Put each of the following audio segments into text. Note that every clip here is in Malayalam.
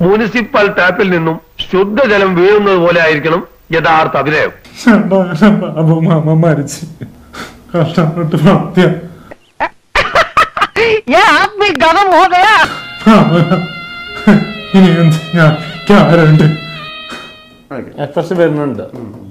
മുനിസിപ്പൽ ടാപ്പിൽ നിന്നും ശുദ്ധജലം വീഴുന്നത് പോലെ ആയിരിക്കണം യഥാർത്ഥ അഭിനയം ചേട്ടാ അങ്ങനെ ബാബു മാമ മരിച്ച് കഷ്ടപ്പെട്ട് പ്രാപ്തിയ ഇനി എന്ത് ഞാൻ ആരുണ്ട് എക്സ്പ്രഷൻ വരുന്നുണ്ട്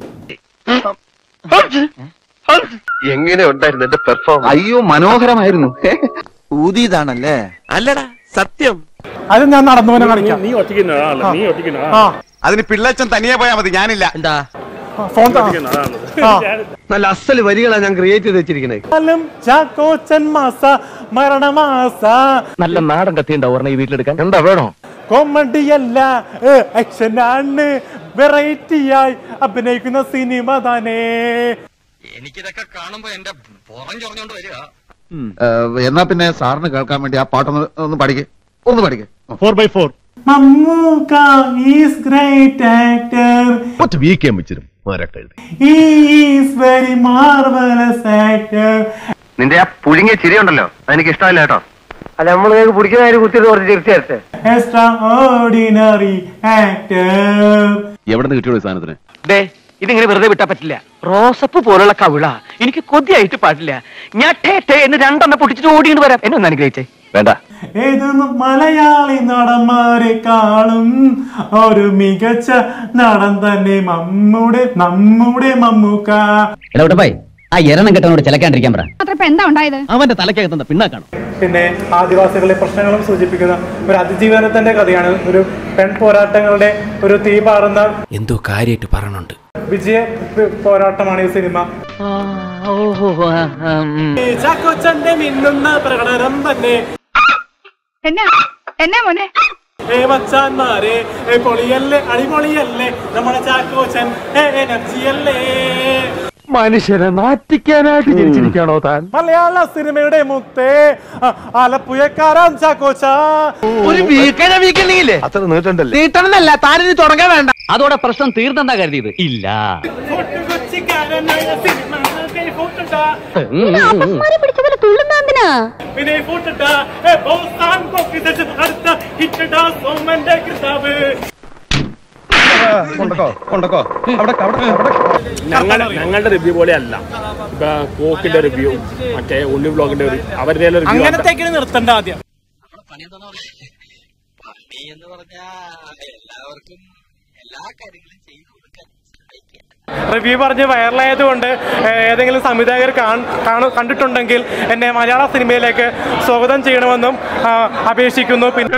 എങ്ങനെ ഉണ്ടായിരുന്നു എന്റെ പെർഫോമൻസ് അയ്യോ മനോഹരമായിരുന്നു ഊതിയതാണല്ലേ അല്ലടാ സത്യം അത് ഞാൻ നടന്നു പോലെ കാണിക്കാം നീ ഒറ്റയ്ക്കുന്ന ആളാ നീ ഒറ്റയ്ക്കുന്ന ആ അതിന് പിള്ളച്ചൻ തനിയെ പോയാൽ മതി ഞാനില്ല എന്താ ഫോൺ താ. ആളാണ് ആ. നല്ല അസല് വരികളാണ് ഞാൻ ക്രിയേറ്റ് ചെയ്ത് വെച്ചിരിക്കുന്നത് കാലം ചാക്കോച്ചൻ മാസ മരണമാസ നല്ല നാടൻ കത്തി ഉണ്ടാവും ഈ വീട്ടിലെടുക്കാൻ എന്താ വേണോ കോമഡിയല്ല ആക്ഷൻ ആണ് വെറൈറ്റിയായി അഭിനയിക്കുന്ന സിനിമ തന്നെ എനിക്കിതൊക്കെ കാണുമ്പോ എന്റെ പുറം ചൊറഞ്ഞോണ്ട് വരിക എന്നാ പിന്നെ സാറിന് കേൾക്കാൻ വേണ്ടി ആ പാട്ടൊന്ന് ഒന്ന് പഠിക്കേ ഒന്ന് പഠിക്കേ four by four Mammookka is great actor ഒറ്റ വീക്കാൻ വെച്ചിരും മാരക്കെഴുതി ഈസ് വെരി മാർവലസ് ആക്ടർ നിന്റെ ആ പുഴുങ്ങിയ ചിരി ഉണ്ടല്ലോ അതെനിക്ക് ഇഷ്ടമല്ല കേട്ടോ അല്ല നമ്മൾ പിടിക്കുന്ന കാര്യം കുത്തിയിട്ട് കുറച്ച് ചിരിച്ചേരത്തെ എക്സ്ട്രാ ഓർഡിനറി ആക്ടർ എവിടെ നിന്ന് കിട്ടിയോ ഈ സാധനത്തിന് ദേ ഇതിങ്ങനെ വെറുതെ വിട്ടാ പറ്റില്ല റോസപ്പ് പോലുള്ള കവിള എനിക്ക് കൊതിയായിട്ട് പാടില്ല ഞാൻ ടേ ടേ എന്ന് രണ്ടെണ്ണം പൊട്ടിച്ചിട്ട് ഓടിയിട്ട് വരാം എന്നെ ഒന്ന് അനുഗ്രഹിച്ചേ വേണ്ട ഏതൊന്നും മലയാളി നടന്മാരെക്കാളും ഒരു മികച്ച നടൻ തന്നെ മമ്മൂടെ നമ്മുടെ മമ്മൂക്ക എടവട്ടപ്പായി ആ എരണം കെട്ടവനോട് ചിലക്കാണ്ടിരിക്കാൻ പറ മാത്രം എന്താ ഉണ്ടായത് അവന്റെ തലക്കകത്തുന്ന പിണ്ണാക്കാണോ പിന്നെ ആദിവാസികളുടെ പ്രശ്നങ്ങളും സൂചിപ്പിക്കുന്ന ഒരു അതിജീവനത്തിന്റെ കഥയാണ് ഒരു പെൺ പോരാട്ടങ്ങളുടെ ഒരു തീ പാറുന്ന എന്തോ കാര്യമായിട്ട് പറയണുണ്ട് വിജയ പോരാട്ടമാണ് ഈ സിനിമ ചാക്കോച്ചന്റെ മിന്നുന്ന പ്രകടനം തന്നെ എന്നാ എന്നാ മോനെ ഏ മച്ചാന്മാരെ ഏ പൊളിയല്ലേ അടിപൊളിയല്ലേ നമ്മുടെ ചാക്കോച്ചൻ ഏ എനർജിയല്ലേ മനുഷ്യനെ നാറ്റിക്കാനായിട്ട് ജനിച്ചിരിക്കാണോ താൻ മലയാള സിനിമയുടെ മുത്തേ ആ, ആലപ്പുഴക്കാരൻ ചാക്കോച്ച ഒരു വീക്കനെ വീക്കണ്ടെങ്കിലേ അത്ര നീട്ടണ്ടല്ലേ നീട്ടണമെന്നല്ല താനിനി തുടങ്ങാൻ വേണ്ട അതോടെ പ്രശ്നം തീർന്നെന്താ കരുതിയത് ഇല്ല കൊച്ചുകാരനായ സിനിമ ഫോട്ടുണ്ടാ അമ്മമാരെ പിടിച്ച പോലെ തുള്ളുന്നാന്തിനാ പിന്നെ ഫോട്ടുണ്ടാ ഏ ബോസാൻ പൊക്കിച്ചു അടുത്ത ഹിറ്റഡാ സോമന്റെ കിതാബ് ഞങ്ങളുടെ ഞങ്ങളുടെ റിവ്യൂ പോലെ അല്ല ഇപ്പൊ കോക്കിന്റെ റിവ്യൂ മറ്റേ ഉണ്ണി ബ്ലോഗിന്റെ ഒരു അവരുടെ റിവ്യൂ അങ്ങനത്തേക്ക് നിർത്തണ്ട ആദ്യം റിവ്യൂ പറഞ്ഞ് വൈറലായത് കൊണ്ട് ഏതെങ്കിലും സംവിധായകർ കാൺ- കാണു- കണ്ടിട്ടുണ്ടെങ്കിൽ എന്നെ മലയാള സിനിമയിലേക്ക് സ്വാഗതം ചെയ്യണമെന്നും ആ, അപേക്ഷിക്കുന്നു പിന്നെ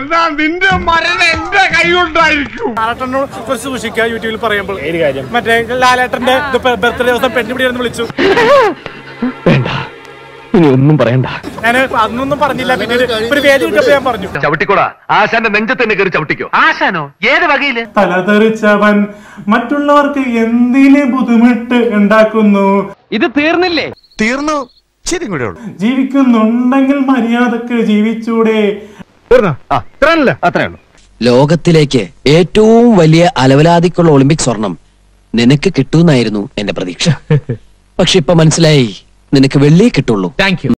ലാലേട്ടനോട് കുറിച്ച് സൂക്ഷിക്കുക യൂട്യൂബിൽ പറയുമ്പോൾ ഏത് കാര്യം മറ്റേ ലാലേട്ടന്റെ ബർത്ത്ഡേ ദിവസം പെണ്ണുപിടി എന്ന് വിളിച്ചു വേണ്ട ഇനി ഒന്നും പറയണ്ട ഞാൻ അന്നൊന്നും പറഞ്ഞില്ല പിന്നീട് ഒരു വേദി കിട്ടപ്പോ ഞാൻ പറഞ്ഞു ചവിട്ടിക്കോടാ ആശാന്റെ നെഞ്ചത്ത് തന്നെ കയറി ചവിട്ടിക്കോ ആശാനോ ഏത് വകയില് തലതെറിച്ചവൻ മറ്റുള്ളവർക്ക് എന്തിന് ബുദ്ധിമുട്ട് ഉണ്ടാക്കുന്നു ഇത് തീർന്നില്ലേ തീർന്നു ശരി കൂടെ ഉള്ളു ജീവിക്കുന്നുണ്ടെങ്കിൽ മര്യാദക്ക് ജീവിച്ചൂടെ അത്രേ ഉള്ളൂ ലോകത്തിലേക്ക് ഏറ്റവും വലിയ അലവലാതിക്കുള്ള ഒളിമ്പിക് സ്വർണം നിനക്ക് കിട്ടുമെന്നായിരുന്നു എന്റെ പ്രതീക്ഷ പക്ഷെ ഇപ്പൊ മനസ്സിലായി നിനക്ക് വെള്ളിയേ കിട്ടുള്ളൂ താങ്ക് യു